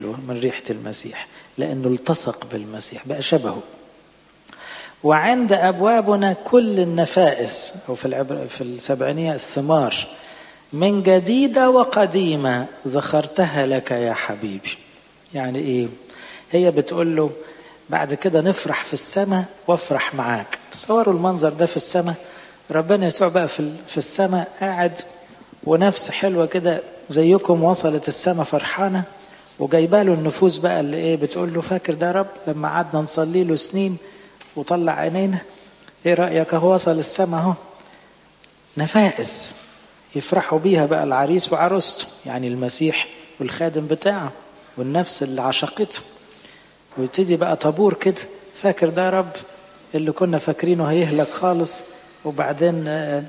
من ريحة المسيح لأنه التصق بالمسيح بقى شبهه وعند أبوابنا كل النفائس أو في العبر في السبعينية الثمار من جديدة وقديمة ذخرتها لك يا حبيبي يعني إيه هي بتقول له بعد كده نفرح في السماء وافرح معاك تصوروا المنظر ده في السماء ربنا يسوع بقى في في السماء قاعد ونفس حلوه كده زيكم وصلت السماء فرحانه وجايبه له النفوس بقى اللي ايه بتقول له فاكر ده يا رب لما قعدنا نصلي له سنين وطلع عينينا ايه رايك اهو وصل السماء اهو نفائس يفرحوا بيها بقى العريس وعروسته يعني المسيح والخادم بتاعه والنفس اللي عشقته ويبتدي بقى طابور كده فاكر ده يا رب اللي كنا فاكرينه هيهلك خالص وبعدين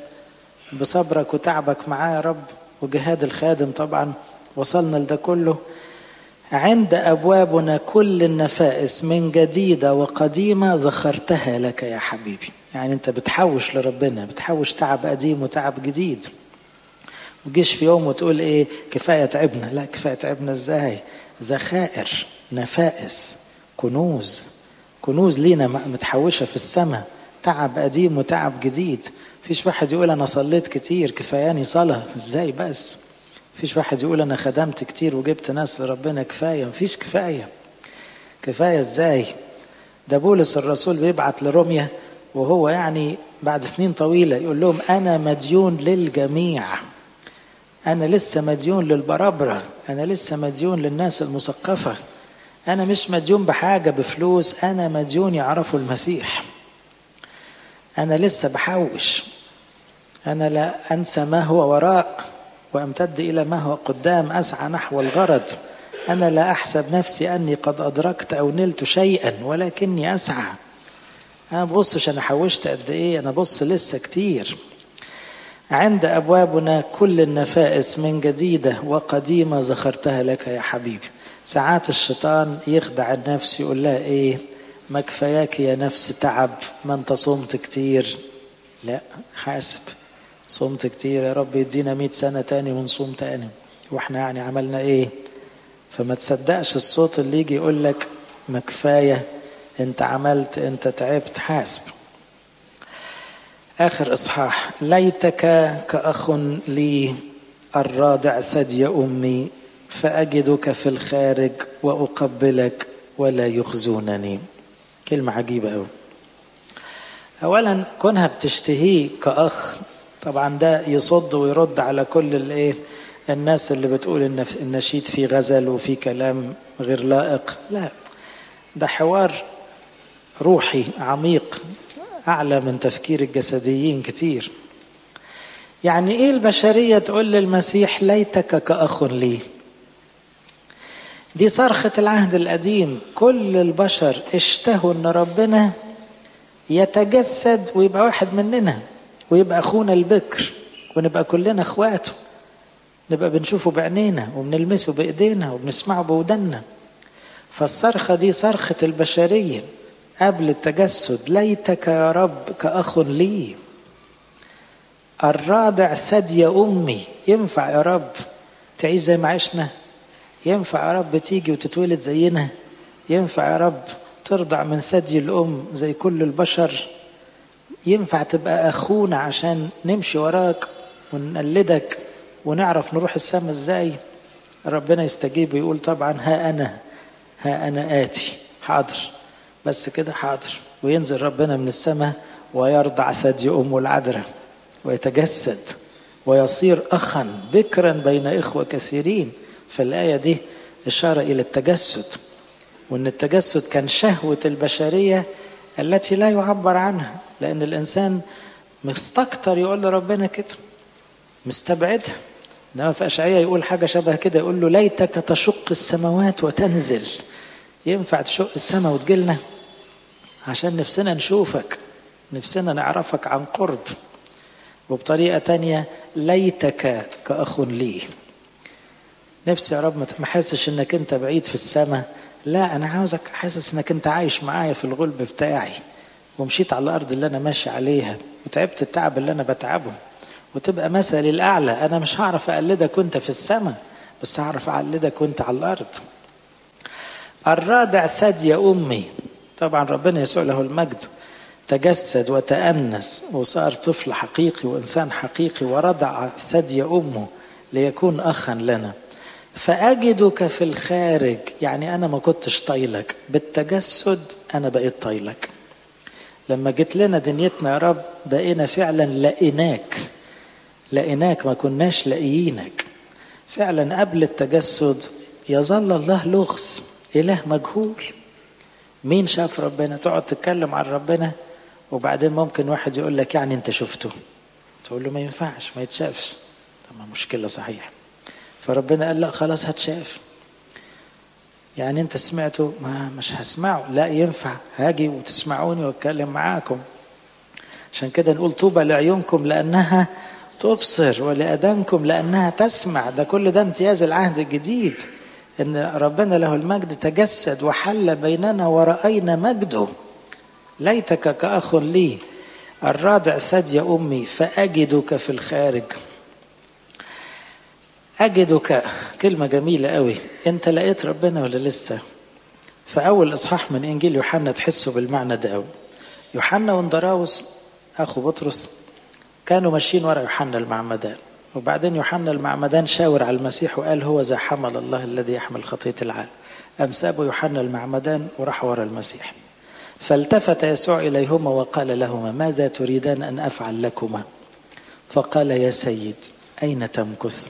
بصبرك وتعبك معاه يا رب وجهاد الخادم طبعا وصلنا لده كله عند أبوابنا كل النفائس من جديدة وقديمة ذخرتها لك يا حبيبي يعني أنت بتحوش لربنا بتحوش تعب قديم وتعب جديد وجيش في يوم وتقول إيه كفاية تعبنا لا كفاية تعبنا إزاي ذخائر نفائس كنوز كنوز لينا متحوشة في السماء تعب قديم وتعب جديد فيش واحد يقول أنا صليت كتير كفاياني صلاة إزاي بس فيش واحد يقول أنا خدمت كتير وجبت ناس لربنا كفاية مفيش كفاية كفاية إزاي ده بولس الرسول بيبعت لروميا وهو يعني بعد سنين طويلة يقول لهم أنا مديون للجميع أنا لسه مديون للبرابرة أنا لسه مديون للناس المثقفة أنا مش مديون بحاجة بفلوس أنا مديون يعرفوا المسيح أنا لسه بحوش أنا لا أنسى ما هو وراء وأمتد إلى ما هو قدام أسعى نحو الغرض أنا لا أحسب نفسي أني قد أدركت أو نلت شيئا ولكني أسعى أنا ببصش أنا حوشت قد إيه أنا بص لسه كتير عند أبوابنا كل النفائس من جديدة وقديمة ذخرتها لك يا حبيبي ساعات الشيطان يخدع النفس يقول لها إيه ما كفاياك يا نفس تعب ما انت صمت كتير لا حاسب صمت كتير يا رب يدينا مئة سنة تاني ونصوم تاني واحنا يعني عملنا ايه فما تصدقش الصوت اللي يجي يقول لك ما كفاية انت عملت انت تعبت حاسب آخر إصحاح ليتك كأخ لي الرادع ثدي أمي فأجدك في الخارج وأقبلك ولا يخزونني كلمة عجيبة أوي أولا كونها بتشتهيه كأخ طبعا ده يصد ويرد على كل الايه الناس اللي بتقول ان النشيد فيه غزل وفيه كلام غير لائق لا ده حوار روحي عميق اعلى من تفكير الجسديين كتير يعني ايه البشريه تقول للمسيح ليتك كاخ لي دي صرخه العهد القديم كل البشر اشتهوا ان ربنا يتجسد ويبقى واحد مننا ويبقى اخونا البكر ونبقى كلنا اخواته نبقى بنشوفه بعينينا وبنلمسه بايدينا وبنسمعه بودنا فالصرخة دي صرخة البشرية قبل التجسد ليتك يا رب كأخ لي الرادع ثدي أمي ينفع يا رب تعيش زي ما عشنا ينفع يا رب تيجي وتتولد زينا ينفع يا رب ترضع من ثدي الأم زي كل البشر ينفع تبقى أخونا عشان نمشي وراك ونقلدك ونعرف نروح السما ازاي ربنا يستجيب ويقول طبعا ها أنا ها أنا آتي حاضر بس كده حاضر وينزل ربنا من السماء ويرضع ثدي أمه العذراء ويتجسد ويصير أخا بكرا بين إخوة كثيرين فالآية دي إشارة إلى التجسد وأن التجسد كان شهوة البشرية التي لا يعبر عنها لأن الإنسان مستكتر يقول لربنا كده مستبعدها إنما في أشعية يقول حاجة شبه كده يقول له ليتك تشق السماوات وتنزل ينفع تشق السماء وتجيلنا عشان نفسنا نشوفك نفسنا نعرفك عن قرب وبطريقة تانية ليتك كأخ لي نفسي يا رب ما حاسش انك انت بعيد في السماء لا انا عاوزك حاسس انك انت عايش معايا في الغلب بتاعي ومشيت على الارض اللي انا ماشي عليها وتعبت التعب اللي انا بتعبه وتبقى مثلي الاعلى انا مش هعرف اقلدك وانت في السماء بس هعرف اقلدك وانت على الارض الرادع ثدي أمي طبعا ربنا يسوع له المجد تجسد وتأنس وصار طفل حقيقي وإنسان حقيقي ورضع ثدي أمه ليكون أخا لنا فأجدك في الخارج يعني أنا ما كنتش طايلك بالتجسد أنا بقيت طايلك لما جيت لنا دنيتنا يا رب بقينا فعلا لقيناك لقيناك ما كناش لاقيينك فعلا قبل التجسد يظل الله لغز إله مجهول مين شاف ربنا تقعد تتكلم عن ربنا وبعدين ممكن واحد يقول لك يعني انت شفته تقول له ما ينفعش ما يتشافش طب ما مشكله صحيح فربنا قال لا خلاص هتشاف يعني انت سمعته ما مش هسمعه لا ينفع هاجي وتسمعوني واتكلم معاكم عشان كده نقول طوبى لعيونكم لانها تبصر ولأذانكم لأنها تسمع ده كل ده امتياز العهد الجديد إن ربنا له المجد تجسد وحل بيننا ورأينا مجده ليتك كأخ لي الرادع ثدي أمي فأجدك في الخارج أجدك كلمة جميلة قوي أنت لقيت ربنا ولا لسه في أول إصحاح من إنجيل يوحنا تحسوا بالمعنى ده قوي يوحنا وندراوس أخو بطرس كانوا ماشيين ورا يوحنا المعمدان وبعدين يوحنا المعمدان شاور على المسيح وقال هو ذا حمل الله الذي يحمل خطية العالم أم سابوا يوحنا المعمدان وراح ورا المسيح فالتفت يسوع إليهما وقال لهما ماذا تريدان أن أفعل لكما فقال يا سيد أين تمكث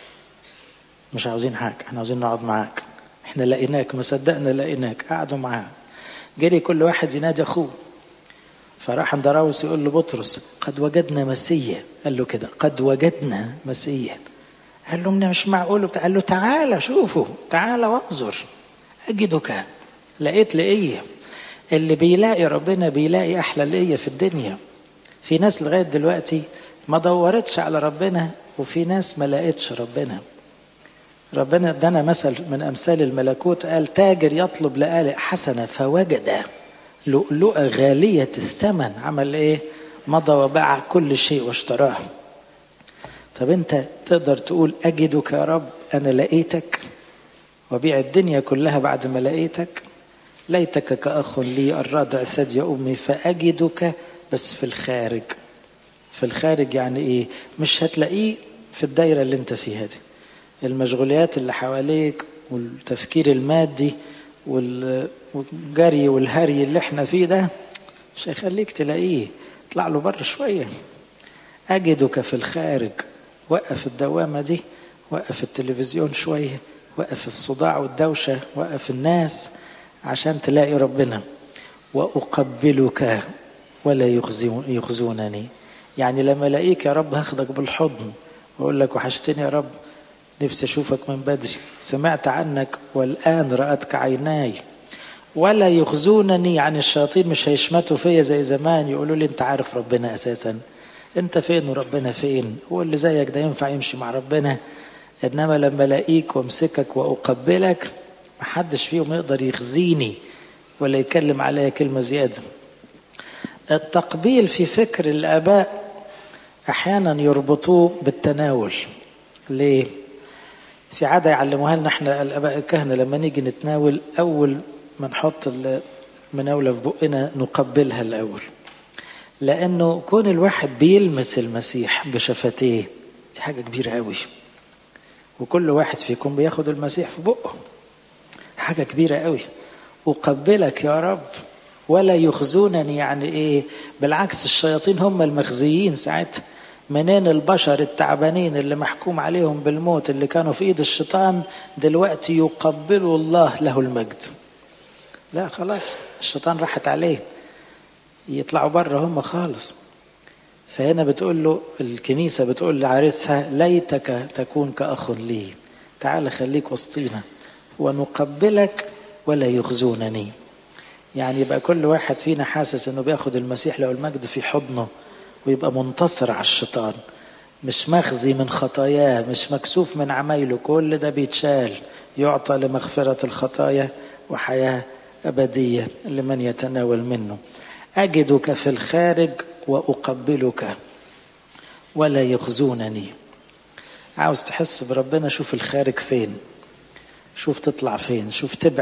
مش عاوزين حاجة احنا عاوزين نقعد معاك احنا لقيناك ما صدقنا لقيناك قعدوا معاه جري كل واحد ينادي أخوه فراح اندراوس يقول لبطرس قد وجدنا مسيا قال له كده قد وجدنا مسيا قال له مش معقول قال له تعالى شوفوا تعالى وانظر اجدك لقيت لقيه اللي بيلاقي ربنا بيلاقي احلى لقيه في الدنيا في ناس لغايه دلوقتي ما دورتش على ربنا وفي ناس ما لقيتش ربنا ربنا ادانا مثل من امثال الملكوت قال تاجر يطلب لآلئ حسنه فوجد لؤلؤة غالية الثمن عمل ايه مضى وباع كل شيء واشتراه طب انت تقدر تقول اجدك يا رب انا لقيتك وبيع الدنيا كلها بعد ما لقيتك ليتك كأخ لي الرادع ثدي أمي فأجدك بس في الخارج في الخارج يعني إيه مش هتلاقيه في الدايرة اللي انت فيها دي المشغوليات اللي حواليك والتفكير المادي والجري والهري اللي احنا فيه ده مش هيخليك تلاقيه اطلع له بره شوية أجدك في الخارج وقف الدوامة دي وقف التلفزيون شوية وقف الصداع والدوشة وقف الناس عشان تلاقي ربنا وأقبلك ولا يخزونني يعني لما الاقيك يا رب هاخدك بالحضن واقول لك وحشتني يا رب نفسي اشوفك من بدري سمعت عنك والان راتك عيناي ولا يخزونني يعني الشياطين مش هيشمتوا فيا زي زمان يقولوا لي انت عارف ربنا اساسا انت فين وربنا فين هو اللي زيك ده ينفع يمشي مع ربنا انما لما الاقيك وامسكك واقبلك محدش فيهم يقدر يخزيني ولا يكلم عليا كلمه زياده التقبيل في فكر الاباء احيانا يربطوه بالتناول ليه في عاده يعلموها لنا احنا الاباء الكهنه لما نيجي نتناول اول ما نحط المناوله في بقنا نقبلها الاول لانه كون الواحد بيلمس المسيح بشفتيه دي حاجه كبيره قوي وكل واحد فيكم بياخد المسيح في بقه حاجه كبيره قوي اقبلك يا رب ولا يخزونني يعني ايه بالعكس الشياطين هم المخزيين ساعتها منين البشر التعبانين اللي محكوم عليهم بالموت اللي كانوا في ايد الشيطان دلوقتي يقبلوا الله له المجد لا خلاص الشيطان راحت عليه يطلعوا بره هم خالص فهنا بتقول له الكنيسة بتقول لعريسها ليتك تكون كأخ لي تعال خليك وسطينا ونقبلك ولا يخزونني يعني يبقى كل واحد فينا حاسس انه بياخد المسيح له المجد في حضنه ويبقى منتصر على الشيطان مش مخزي من خطاياه مش مكسوف من عمايله كل ده بيتشال يعطى لمغفرة الخطايا وحياة أبدية لمن يتناول منه أجدك في الخارج وأقبلك ولا يخزونني عاوز تحس بربنا شوف الخارج فين شوف تطلع فين شوف تبعد